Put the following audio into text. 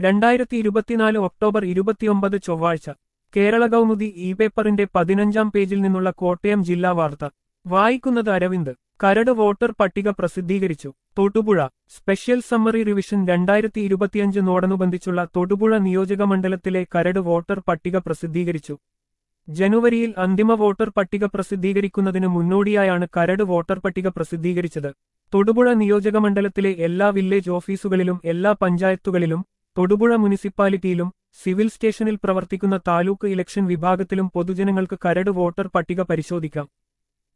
രണ്ടായിരത്തി ഇരുപത്തിനാല് ഒക്ടോബർ ഇരുപത്തിയൊമ്പത് ചൊവ്വാഴ്ച കേരള കൗമുദി ഇ പേപ്പറിന്റെ പതിനഞ്ചാം പേജിൽ നിന്നുള്ള കോട്ടയം ജില്ലാ വാർത്ത വായിക്കുന്നത് അരവിന്ദ് കരട് വോട്ടർ പട്ടിക പ്രസിദ്ധീകരിച്ചു തൊടുപുഴ സ്പെഷ്യൽ സമ്മറി റിവിഷൻ രണ്ടായിരത്തി ഇരുപത്തിയഞ്ചിനോടനുബന്ധിച്ചുള്ള തൊടുപുഴ നിയോജകമണ്ഡലത്തിലെ കരട് വോട്ടർ പട്ടിക പ്രസിദ്ധീകരിച്ചു ജനുവരിയിൽ അന്തിമ വോട്ടർ പട്ടിക പ്രസിദ്ധീകരിക്കുന്നതിന് മുന്നോടിയായാണ് കരട് വോട്ടർ പട്ടിക പ്രസിദ്ധീകരിച്ചത് തൊടുപുഴ നിയോജകമണ്ഡലത്തിലെ എല്ലാ വില്ലേജ് ഓഫീസുകളിലും എല്ലാ പഞ്ചായത്തുകളിലും തൊടുപുഴ മുനിസിപ്പാലിറ്റിയിലും സിവിൽ സ്റ്റേഷനിൽ പ്രവർത്തിക്കുന്ന താലൂക്ക് ഇലക്ഷൻ വിഭാഗത്തിലും പൊതുജനങ്ങൾക്ക് കരട് വോട്ടർ പട്ടിക പരിശോധിക്കാം